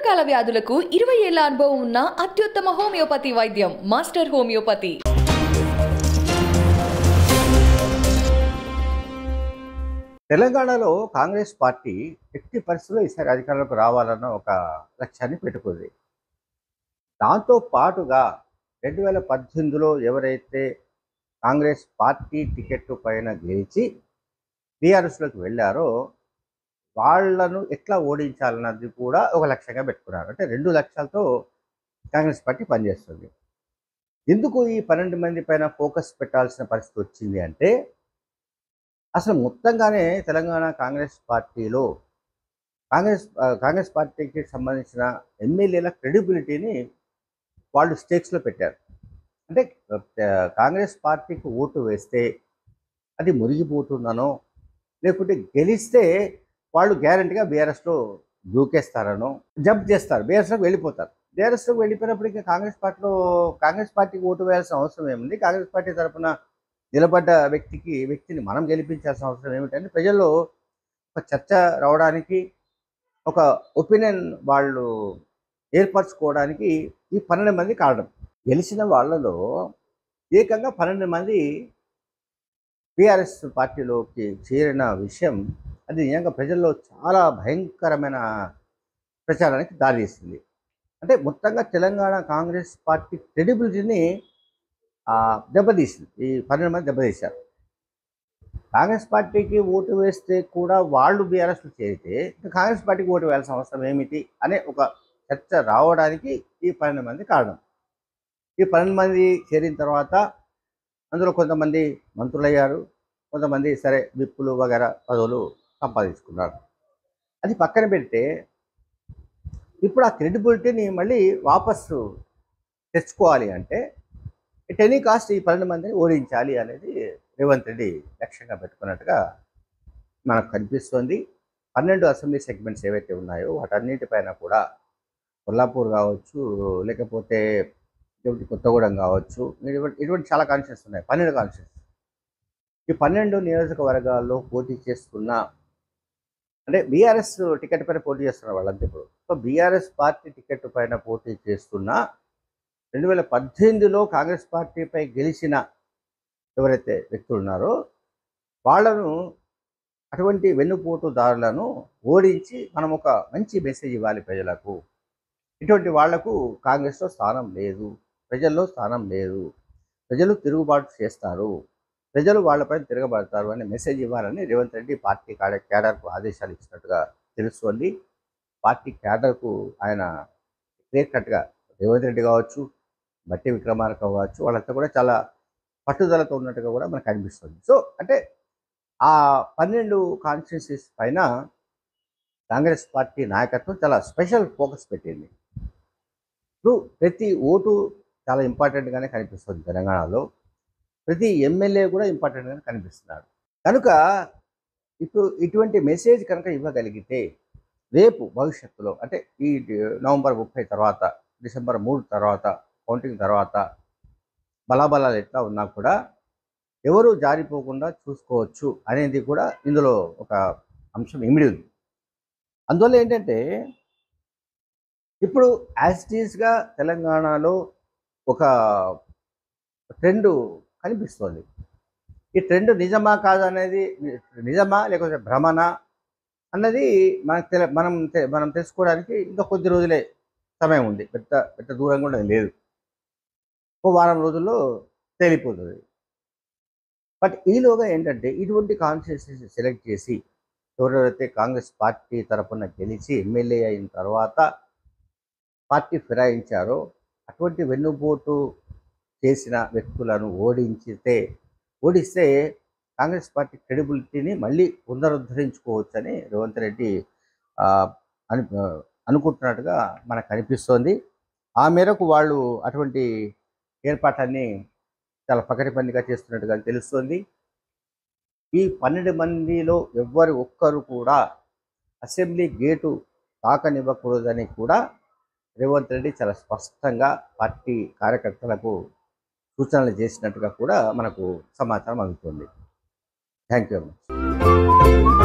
దీర్ఘకాల వ్యాధులకు ఇరవై ఏళ్ల అనుభవం ఉన్న అత్యుత్తమ హోమియోపతి వైద్యం మాస్టర్ హోమియోపతి తెలంగాణలో కాంగ్రెస్ పార్టీ ఎట్టి పరిస్థితుల్లో ఈసారి అధికారంలోకి రావాలన్న ఒక లక్ష్యాన్ని పెట్టుకుంది దాంతో పాటుగా రెండు వేల పద్దెనిమిదిలో ఎవరైతే కాంగ్రెస్ పార్టీ టికెట్ పైన గెలిచి టీఆర్ఎస్లోకి వెళ్ళారో వాళ్ళను ఎట్లా ఓడించాలన్నది కూడా ఒక లక్ష్యంగా పెట్టుకున్నారు అంటే రెండు లక్ష్యాలతో కాంగ్రెస్ పార్టీ పనిచేస్తుంది ఎందుకు ఈ పన్నెండు మంది పైన ఫోకస్ పెట్టాల్సిన పరిస్థితి వచ్చింది అంటే అసలు మొత్తంగానే తెలంగాణ కాంగ్రెస్ పార్టీలో కాంగ్రెస్ ఆ, కాంగ్రెస్ పార్టీకి సంబంధించిన ఎమ్మెల్యేల క్రెడిబిలిటీని వాళ్ళు స్టేక్స్లో పెట్టారు అంటే ఆ, కాంగ్రెస్ పార్టీకి ఓటు వేస్తే అది మురిగిపోతుందనో లేకుంటే గెలిస్తే వాళ్ళు గ్యారంటీగా బీఆర్ఎస్లో దూకేస్తారనో జంప్ చేస్తారు బీఆర్ఎస్లోకి వెళ్ళిపోతారు బీఆర్ఎస్లోకి వెళ్ళిపోయినప్పుడు ఇంకా కాంగ్రెస్ పార్టీలో కాంగ్రెస్ పార్టీకి ఓటు వేయాల్సిన అవసరం ఏముంది కాంగ్రెస్ పార్టీ తరఫున నిలబడ్డ వ్యక్తికి వ్యక్తిని మనం గెలిపించాల్సిన అవసరం ఏమిటంటే ప్రజల్లో ఒక చర్చ రావడానికి ఒక ఒపీనియన్ వాళ్ళు ఏర్పరచుకోవడానికి ఈ పన్నెండు మంది కారణం గెలిచిన వాళ్ళలో ఏకంగా పన్నెండు మంది బీఆర్ఎస్ పార్టీలోకి చేరిన విషయం అది నిజంగా ప్రజల్లో చాలా భయంకరమైన ప్రచారానికి దారితీసింది అంటే మొత్తంగా తెలంగాణ కాంగ్రెస్ పార్టీ క్రెడిబిలిటీని ఆ, దెబ్బతీసింది ఈ పన్నెండు మంది దెబ్బతీశారు కాంగ్రెస్ పార్టీకి ఓటు వేస్తే కూడా వాళ్ళు బీఆర్ఎస్లో చేరితే ఇంకా కాంగ్రెస్ పార్టీకి ఓటు వేయాల్సిన అవసరం ఏమిటి అనే ఒక చర్చ రావడానికి ఈ పన్నెండు మంది కారణం ఈ పన్నెండు మంది చేరిన తర్వాత అందులో కొంతమంది మంత్రులయ్యారు కొంతమంది సరే విప్పులు వగేరా పదవులు సంపాదించుకున్నారు అది పక్కన పెడితే ఇప్పుడు ఆ క్రెడిబిలిటీని మళ్ళీ వాపసు తెచ్చుకోవాలి అంటే ఎట్ ఎనీ కాస్ట్ ఈ పన్నెండు మందిని ఓడించాలి అనేది రేవంత్ రెడ్డి లక్ష్యంగా పెట్టుకున్నట్టుగా మనకు కనిపిస్తుంది పన్నెండు అసెంబ్లీ సెగ్మెంట్స్ ఏవైతే ఉన్నాయో వాటన్నిటిపైన కూడా కొల్లాపూర్ కావచ్చు లేకపోతే ఇటువంటి కొత్తగూడెం కావచ్చు ఇటువంటి ఇటువంటి చాలా కాన్షియస్ ఉన్నాయి పన్నెండు కాన్షియస్ ఈ పన్నెండు నియోజకవర్గాల్లో పోటీ చేస్తున్న అంటే బీఆర్ఎస్ టికెట్ పైన పోటీ చేస్తున్నారు వాళ్ళంతా ఇప్పుడు సో బీఆర్ఎస్ పార్టీ టికెట్ పైన పోటీ చేస్తున్న రెండు వేల పద్దెనిమిదిలో కాంగ్రెస్ పార్టీపై గెలిచిన ఎవరైతే వ్యక్తులు ఉన్నారో వాళ్ళను అటువంటి వెన్నుపోటుదారులను ఓడించి మనం ఒక మంచి మెసేజ్ ఇవ్వాలి ప్రజలకు ఇటువంటి వాళ్లకు కాంగ్రెస్లో స్థానం లేదు ప్రజల్లో స్థానం లేదు ప్రజలు తిరుగుబాటు చేస్తారు ప్రజలు వాళ్ళపైన తిరగబడతారు అనే మెసేజ్ ఇవ్వాలని రేవంత్ రెడ్డి పార్టీ కాడ- క్యాడర్కు ఆదేశాలు ఇచ్చినట్టుగా తెలుస్తోంది పార్టీ క్యాడర్కు ఆయన క్లియర్ కట్గా రేవంత్ రెడ్డి కావచ్చు బట్టి విక్రమార్క కావచ్చు వాళ్ళంతా కూడా చాలా పట్టుదలతో ఉన్నట్టుగా కూడా మనకు అనిపిస్తుంది సో అంటే ఆ పన్నెండు కాన్స్టిట్యూన్సీస్ పైన కాంగ్రెస్ పార్టీ నాయకత్వం చాలా స్పెషల్ ఫోకస్ పెట్టింది ఇప్పుడు ప్రతి ఓటు చాలా ఇంపార్టెంట్గానే కనిపిస్తుంది తెలంగాణలో ప్రతి ఎమ్మెల్యే కూడా ఇంపార్టెంట్గానే కనిపిస్తున్నాడు కనుక ఇప్పుడు ఇటువంటి మెసేజ్ కనుక ఇవ్వగలిగితే రేపు భవిష్యత్తులో అంటే ఈ నవంబర్ ముప్పై తర్వాత డిసెంబర్ మూడు తర్వాత కౌంటింగ్ తర్వాత బలాబలాలు ఎట్లా ఉన్నా కూడా ఎవరు జారిపోకుండా చూసుకోవచ్చు అనేది కూడా ఇందులో ఒక అంశం ఇమిడి ఉంది అందువల్ల ఏంటంటే ఇప్పుడు యాజ్ టీజ్గా తెలంగాణలో ఒక ట్రెండ్ కనిపిస్తోంది ఈ ట్రెండ్ నిజమా కాదనేది నిజమా లేకపోతే భ్రమణ అన్నది మనకు తెల మనం తె- మనం తెలుసుకోవడానికి ఇంకా కొద్ది రోజులే సమయం ఉంది పెద్ద పెద్ద దూరం కూడా లేదు ఓ వారం రోజుల్లో తేలిపోతుంది బట్ ఈలోగా ఏంటంటే ఇటువంటి కాన్స్టిట్యూన్సీ సెలెక్ట్ చేసి ఎవరెవరైతే కాంగ్రెస్ పార్టీ తరపున గెలిచి ఎమ్మెల్యే అయిన తర్వాత పార్టీ ఫిరాయించారో అటువంటి వెన్నుపోటు చేసిన వ్యక్తులను ఓడించితే ఓడిస్తే కాంగ్రెస్ పార్టీ క్రెడిబిలిటీని మళ్ళీ పునరుద్ధరించుకోవచ్చని రేవంత్ రెడ్డి ఆ, అను అనుకుంటున్నట్టుగా మనకు అనిపిస్తోంది ఆ మేరకు వాళ్ళు అటువంటి ఏర్పాట్లన్నీ చాలా పకడ్బందీగా చేస్తున్నట్టుగా తెలుస్తోంది ఈ పన్నెండు మందిలో ఎవ్వరు ఒక్కరు కూడా అసెంబ్లీ గేటు తాకనివ్వకూడదని కూడా రేవంత్ రెడ్డి చాలా స్పష్టంగా పార్టీ కార్యకర్తలకు సూచనలు చేసినట్టుగా కూడా మనకు సమాచారం అందుతుంది థ్యాంక్ యూ వెరీ మచ్